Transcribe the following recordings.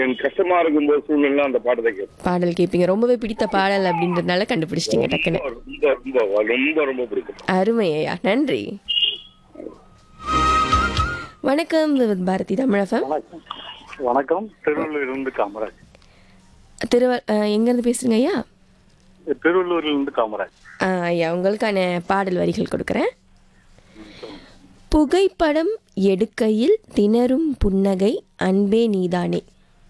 என் கஷ்டமா இருக்கும்போது சூழ்நிலை அந்த பாட்டத்தை கேட்பேன் பாடல் கேட்பீங்க ரொம்பவே பிடித்த பாடல் அப்படின்றதுனால கண்டுபிடிச்சிட்டீங்க டக்குன்னு ரொம்ப ரொம்ப ரொம்ப ரொம்ப பிடிக்கும் அருமை ஐயா நன்றி வணக்கம் வித் பாரதி தமிழகம் வணக்கம் வணக்கம் திருவள்ளூர் இருந்து காமராஜ் திருவ அஹ், எங்கேருந்து பேசுறீங்க ஐயா திருவள்ளூர்ல இருந்து காமராஜ் ஆ, ஐயா உங்களுக்கான பாடல் வரிகள் கொடுக்குறேன் புகைப்படம் எடுக்கையில் திணறும் புன்னகை அன்பே நீதானே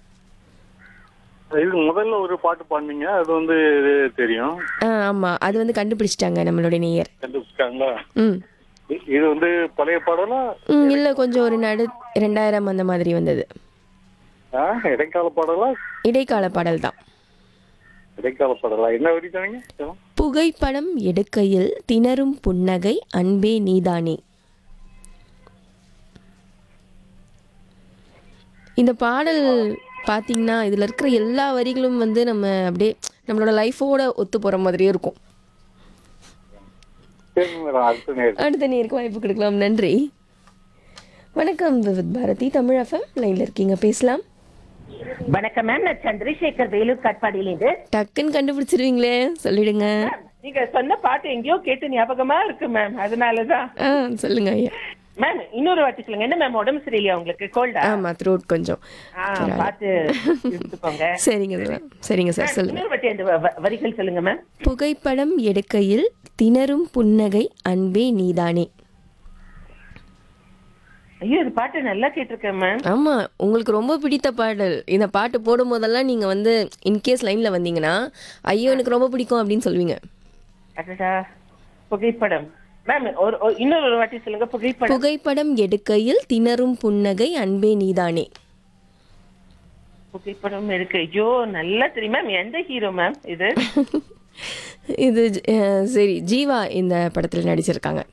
இது முதல்ல ஒரு பாட்டு பாடுனீங்க அது வந்து இது தெரியும் ஆ ஆமாம் அது வந்து கண்டுபிடிச்சிட்டாங்க நம்மளுடைய நேயர் கண்டுபிடிச்சாங்களா ம் இ- இது வந்து பழைய பாடலா ம் இல்லை கொஞ்சம் ஒரு நடு ரெண்டாயிரம் அந்த மாதிரி வந்தது ஆ, இடைக்கால பாடலா இடைக்கால பாடல் தான் இடைக்கால பாடலா என்ன வரி தானீங்க புகைப்படம் எடுக்கையில் திணறும் புன்னகை அன்பே நீதானே இந்த பாடல் பார்த்தீங்கன்னா இதில் இருக்கிற எல்லா வரிகளும் வந்து நம்ம அப்படியே நம்மளோட லைஃபோட ஒத்து போகிற மாதிரியே இருக்கும் சரி மேடம் அடுத்த நேரம் அடுத்த நேருக்கு வாய்ப்பு கொடுக்கலாம் நன்றி வணக்கம் விவித் பாரதி தமிழ் எஃப்எம் லைனில் இருக்கீங்க பேசலாம் வணக்கம் மேம் நான் சந்திரசேகர் வேலூர் காட்பாடியிலிருந்து டக்குன்னு கண்டுபிடிச்சிருவீங்களே சொல்லிடுங்க நீங்க சொன்ன பாட்டு எங்கேயோ கேட்டு ஞாபகமா இருக்கு மேம் அதனாலதான் ஆ சொல்லுங்க ஐயா மேம் இன்னொரு வாட்டி சொல்லுங்க என்ன மேம் உடம்பு சரியில்லையா உங்களுக்கு கோல்டா ஆமாம் த்ரோட் கொஞ்சம் பார்த்து எடுத்துக்கோங்க சரிங்க சார் சரிங்க சார் சொல்லுங்க இன்னொரு வாட்டி அந்த வ- வ- வரிகள் சொல்லுங்க மேம் புகைப்படம் எடுக்கையில் திணறும் புன்னகை அன்பே நீதானே ஐயோ இது பாட்டு நல்லா கேட்டிருக்கேன் மேம் ஆமா உங்களுக்கு ரொம்ப பிடித்த பாடல் இந்த பாட்டு போடும் போதெல்லாம் நீங்க வந்து இன்கேஸ் லைன்ல வந்தீங்கன்னா ஐயோ எனக்கு ரொம்ப பிடிக்கும் அப்படின்னு சொல்லுவீங்க அடடா புகைப்படம் மேம் ஒரு ஒரு- இன்னொரு ஒரு வாட்டி சொல்லுங்க புகைப்படம் புகைப்படம் எடுக்கையில் திணறும் புன்னகை அன்பே நீதானே புகைப்படம் இருக்கு ஐயோ நல்லா தெரியும் மேம் எந்த ஹீரோ மேம் இது இது அஹ், சரி ஜீவா இந்த படத்தில் நடிச்சிருக்காங்க